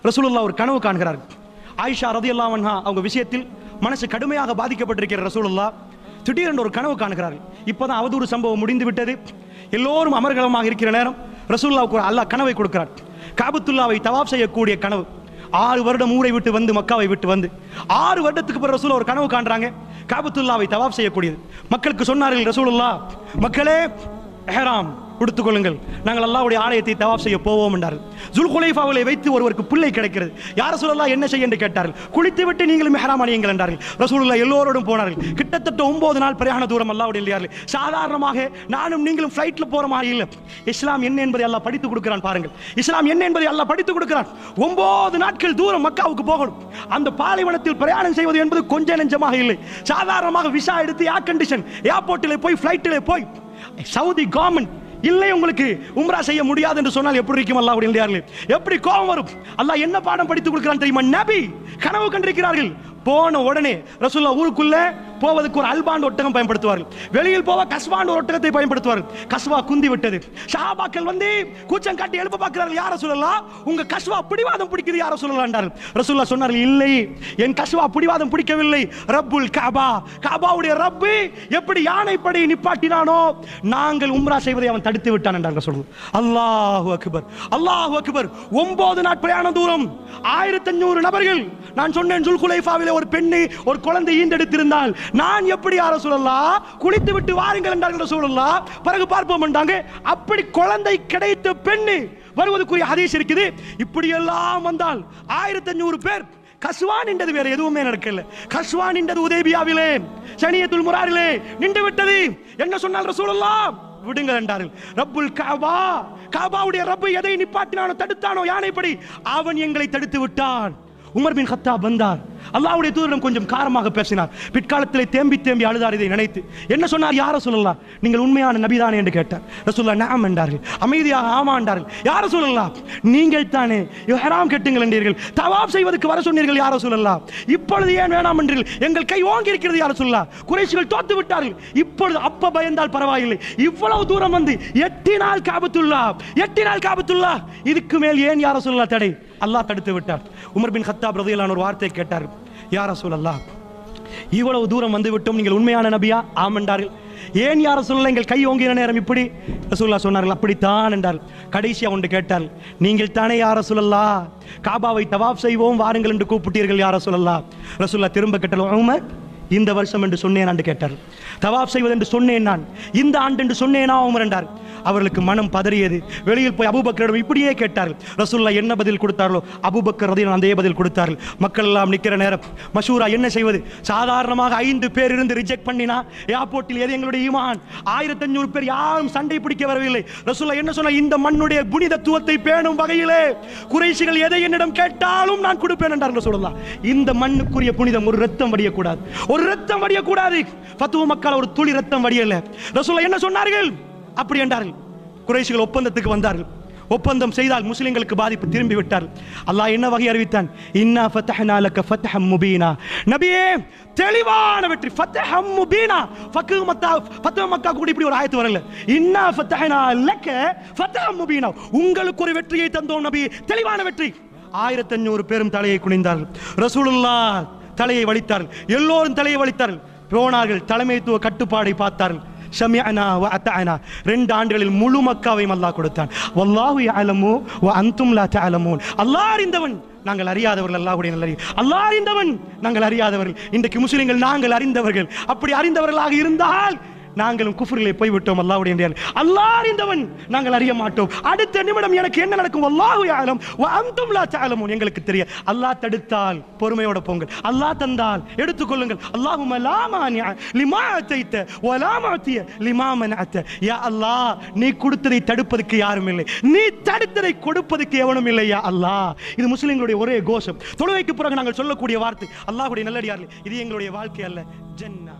ரசூலுல்லாஹ் ஒரு கனவு காண்கிறார் ஆயிஷா ரதியல்லாஹு அன்ஹா அவங்க விஷயத்தில் மனசு கடுமையாக பாதிக்கப்பட்டிருக்கிற ரசூலுல்லாஹ் திடீரென்று ஒரு கனவு காண்கிறார்கள் இப்போதான் அவதூறு சம்பவம் முடிந்து விட்டது எல்லோரும் அமர்கலமாக இருக்கிற நேரம் ரசூலுல்லாவுக்கு ஒரு அல்லாஹ் கனவை கொடுக்கிறார் காபத்துல்லாவை தவாப் செய்யக்கூடிய கனவு ஆறு வருடம் ஊரை விட்டு வந்து மக்காவை விட்டு வந்து ஆறு வருடத்துக்கு பிறகு ரசூல் ஒரு கனவு காண்றாங்க காபத்துல்லாவை தவாப் செய்யக்கூடியது மக்களுக்கு சொன்னார்கள் ரசூலுல்லா மக்களே எஹராம் உடுத்துக்கொள்ளுங்கள் நாங்கள் அல்லாவுடைய ஆலயத்தை தவாப் செய்ய போவோம் என்றார்கள் ஜுல்குலைஃபாவிலே வைத்து ஒருவருக்கு பிள்ளை கிடைக்கிறது யார் சொல்லலாம் என்ன செய்ய என்று கேட்டார்கள் குளித்து விட்டு நீங்களும் மெஹராம் அணியுங்கள் என்றார்கள் ரசூலுல்லா எல்லோரோடும் போனார்கள் கிட்டத்தட்ட ஒன்பது நாள் பிரயாண தூரம் அல்லாவுடைய இல்லையார்கள் சாதாரணமாக நானும் நீங்களும் ஃப்ளைட்டில் போற மாதிரி இல்லை இஸ்லாம் என்ன என்பதை அல்லாஹ் படித்து கொடுக்கிறான் பாருங்கள் இஸ்லாம் என்ன என்பதை அல்லாஹ் படித்து கொடுக்கிறான் ஒன்பது நாட்கள் தூரம் மக்காவுக்கு போகணும் அந்த பாலைவனத்தில் பிரயாணம் செய்வது என்பது கொஞ்சம் நெஞ்சமாக இல்லை சாதாரணமாக விசா எடுத்து ஏர் கண்டிஷன் ஏர்போர்ட்டில் போய் ஃப்ளைட்டில் போய் சவுதி கவர்மெண்ட் இல்லை உங்களுக்கு உம்ரா செய்ய முடியாது என்று சொன்னால் எப்படி இருக்கும் அல்லாஹ் இல்லையார்களே எப்படி கோபம் வரும் அல்லாஹ் என்ன பாடம் படித்து கொடுக்கிறான் தெரியுமா நபி கனவு கண்டிருக்கிறார்கள் போன உடனே ரசூல்லா ஊருக்குள்ள போவதற்கு ஒரு அல்பாண்ட் ஒட்டகம் பயன்படுத்துவார்கள் வெளியில் போக கஸ்வாண்ட் ஒரு ஒட்டகத்தை பயன்படுத்துவார்கள் கஸ்வா குந்தி விட்டது ஷாபாக்கள் வந்து கூச்சம் காட்டி எழுப்ப பார்க்கிறார்கள் யார சொல்லலாம் உங்க கஸ்வா பிடிவாதம் பிடிக்குது யார சொல்லலாம் ரசூல்லா சொன்னார்கள் இல்லை என் கஸ்வா பிடிவாதம் பிடிக்கவில்லை ரப்புல் காபா காபாவுடைய ரப்பு எப்படி யானைப்படை நிப்பாட்டினானோ நாங்கள் உம்ரா செய்வதை அவன் தடுத்து விட்டான் என்றார்கள் சொல்லுவோம் அல்லாஹு அக்பர் அல்லாஹு அக்பர் ஒன்பது நாட் பிரயாண தூரம் ஆயிரத்தி அஞ்சூறு நபர்கள் நான் சொன்னேன் ஜுல்குலைஃபாவிலே ஒரு பெண்ணு ஒரு குழந்தை ஈண்டெடுத்திருந்தால் நான் எப்படி யார சொல்லலாம் குளித்து விட்டு வாருங்கள் என்றார்கள் சொல்லலாம் பிறகு பார்ப்போம் என்றாங்க அப்படி குழந்தை கிடைத்த பெண்ணு வருவதற்குரிய ஹதீஸ் இருக்குது இப்படி எல்லாம் வந்தால் ஆயிரத்தி அஞ்சூறு பேர் கஸ்வான் என்றது வேற எதுவுமே நடக்கல கஸ்வான் என்றது உதேபியாவிலே சனியத்துல் முராரிலே நின்று விட்டது என்ன சொன்னால் ரசூலுல்லாஹ் விடுங்கள் என்றார்கள் ரப்புல் காபா காபாவுடைய ரப்பு எதை நிப்பாட்டினானோ தடுத்தானோ யானைப்படி அவன் எங்களை தடுத்து விட்டான் உமர் பின் கத்தாப் வந்தார் அல்லாஹ்வுடைய தூதரிடம் கொஞ்சம் காரமாக பேசினார் பிற்காலத்தில் தேம்பி தேம்பி அழுதார் இதை நினைத்து என்ன சொன்னார் யார சொல்லலாம் நீங்கள் உண்மையான நபிதானே என்று கேட்டார் ரசூல்லா நாம் என்றார்கள் அமைதியாக ஆமா என்றார்கள் யார சொல்லலாம் நீங்கள் தானே ஹராம் கெட்டுங்கள் என்றீர்கள் தவாப் செய்வதற்கு வர சொன்னீர்கள் யார சொல்லலாம் இப்பொழுது ஏன் வேணாம் என்றீர்கள் எங்கள் கை ஓங்கி இருக்கிறது யார சொல்லலாம் குறைசிகள் தோத்து விட்டார்கள் இப்பொழுது அப்ப பயந்தால் பரவாயில்லை இவ்வளவு தூரம் வந்து எட்டினால் காபத்துல்லா எட்டினால் காபத்துல்லா இதுக்கு மேல் ஏன் யார சொல்லலாம் தடை அல்லாஹ் தடுத்து விட்டார் உமர் பின் ஹத்தாப் ரதியலான ஒரு வார்த்தை கேட்டார் யார சொல்லலாம் இவ்வளவு தூரம் வந்து விட்டோம் நீங்கள் உண்மையான நபியா ஆமென்றார்கள் ஏன் யார சொல்லல எங்கள் கை ஓங்கின நேரம் இப்படி ரசூல்லா சொன்னார்கள் அப்படித்தான் என்றார் கடைசியா ஒன்று கேட்டார் நீங்கள் தானே யார சொல்லலா காபாவை தவாப் செய்வோம் வாருங்கள் என்று கூப்பிட்டீர்கள் யார சொல்லலா ரசூல்லா திரும்ப கேட்டால் உமர் இந்த வருஷம் என்று சொன்னேன் என்று கேட்டார் தவாப் செய்வது என்று சொன்னேன் நான் இந்த ஆண்டு என்று சொன்னேனா உமர் என்றார் அவர்களுக்கு மனம் பதறியது வெளியில் போய் அபூபக்கரிடம் இப்படியே கேட்டார்கள் ரசூல்லா என்ன பதில் கொடுத்தார்களோ அபூபக்கர் ரதியன் அதே பதில் கொடுத்தார்கள் மக்கள் எல்லாம் நிற்கிற நேரம் மஷூரா என்ன செய்வது சாதாரணமாக ஐந்து பேர் இருந்து ரிஜெக்ட் பண்ணினா ஏர்போர்ட்டில் எது எங்களுடைய ஈமான் ஆயிரத்தி அஞ்சூறு பேர் யாரும் சண்டை பிடிக்க வரவில்லை ரசூல்லா என்ன சொன்னா இந்த மண்ணுடைய புனிதத்துவத்தை பேணும் வகையிலே குறைசிகள் எதை என்னிடம் கேட்டாலும் நான் கொடுப்பேன் என்றார்கள் சொல்லலாம் இந்த மண்ணுக்குரிய புனிதம் ஒரு ரத்தம் வடியக்கூடாது ஒரு ரத்தம் வடியக்கூடாது பத்துவ மக்கள் ஒரு துளி ரத்தம் வடியல ரசூல்லா என்ன சொன்னார்கள் அப்படி என்றார்கள் குறைசிகள் ஒப்பந்தத்துக்கு வந்தார்கள் ஒப்பந்தம் செய்தால் முஸ்லிம்களுக்கு பாதிப்பு திரும்பி விட்டார்கள் அல்லாஹ் என்ன வகை அறிவித்தான் இன்னா ஃபத்தஹ்னா லக ஃபத்ஹம் முபீனா நபியே தெளிவான வெற்றி ஃபத்ஹம் முபீனா ஃபக்கு மக்கா ஃபத்ஹ மக்கா கூட இப்படி ஒரு ஆயத்து வரல இன்னா ஃபத்தஹ்னா லக ஃபத்ஹம் முபீனா உங்களுக்கு ஒரு வெற்றியை தந்தோம் நபி தெளிவான வெற்றி ஆயிரத்தி அஞ்சூறு பேரும் தலையை குனிந்தார்கள் ரசூலுல்லாஹ் தலையை வலித்தார்கள் எல்லோரும் தலையை வலித்தார்கள் போனார்கள் தலைமைத்துவ கட்டுப்பாடை பார்த்தார்கள் ஷமிஅனா வ அத்தஅனா ரெண்டு ஆண்டுகளில் முழு மக்காவையும் அல்லாஹ் கொடுத்தான் வல்லாஹு யஅலமு வ அன்தும் லா தஅலமூன் அல்லாஹ் அறிந்தவன் நாங்கள் அறியாதவர்கள் அல்லாஹ்வுடைய நல்லறி அல்லாஹ் அறிந்தவன் நாங்கள் அறியாதவர்கள் இன்றைக்கு முஸ்லிம்கள் நாங்கள் அறிந்தவர்கள் அப்படி அறிந்தவர்களாக இருந்தால் நாங்களும் குஃபரிலே போய்விட்டோம் அல்லாஹ்வுடைய என்றால் அல்லாஹ் அறிந்தவன் நாங்கள் அறிய மாட்டோம் அடுத்த நிமிடம் எனக்கு என்ன நடக்கும் அல்லாஹு யாலம் அந்தும் லா தஅலமூன் எங்களுக்கு தெரிய அல்லாஹ் தடுத்தால் பொறுமையோட போங்கள் அல்லாஹ் தந்தால் எடுத்துக்கொள்ளுங்கள் அல்லாஹும்ம லா மானிஅ லிமா அத்தைத்த வ லா முஅத்திய லிமா மனஅத்த யா அல்லாஹ் நீ கொடுத்ததை தடுப்பதற்கு யாரும் இல்லை நீ தடுத்ததை கொடுப்பதற்கு எவனும் இல்லை யா அல்லாஹ் இது முஸ்லிம்களுடைய ஒரே கோஷம் தொழுகைக்கு பிறகு நாங்கள் சொல்லக்கூடிய வார்த்தை அல்லாஹ்வுடைய நல்லடியார்களே இது எங்களுடைய வாழ்க்கை அல்ல ஜன்னா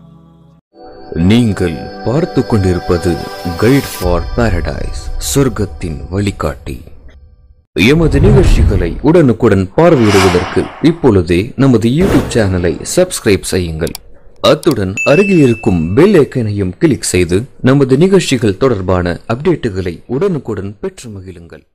நீங்கள் பார்த்து கொண்டிருப்பது கைட் ஃபார் பாரடைஸ் சொர்க்கத்தின் வழிகாட்டி எமது நிகழ்ச்சிகளை உடனுக்குடன் பார்வையிடுவதற்கு இப்பொழுதே நமது யூடியூப் சேனலை சப்ஸ்கிரைப் செய்யுங்கள் அத்துடன் அருகில் இருக்கும் பெல் ஐக்கனையும் கிளிக் செய்து நமது நிகழ்ச்சிகள் தொடர்பான அப்டேட்டுகளை உடனுக்குடன் பெற்று மகிழுங்கள்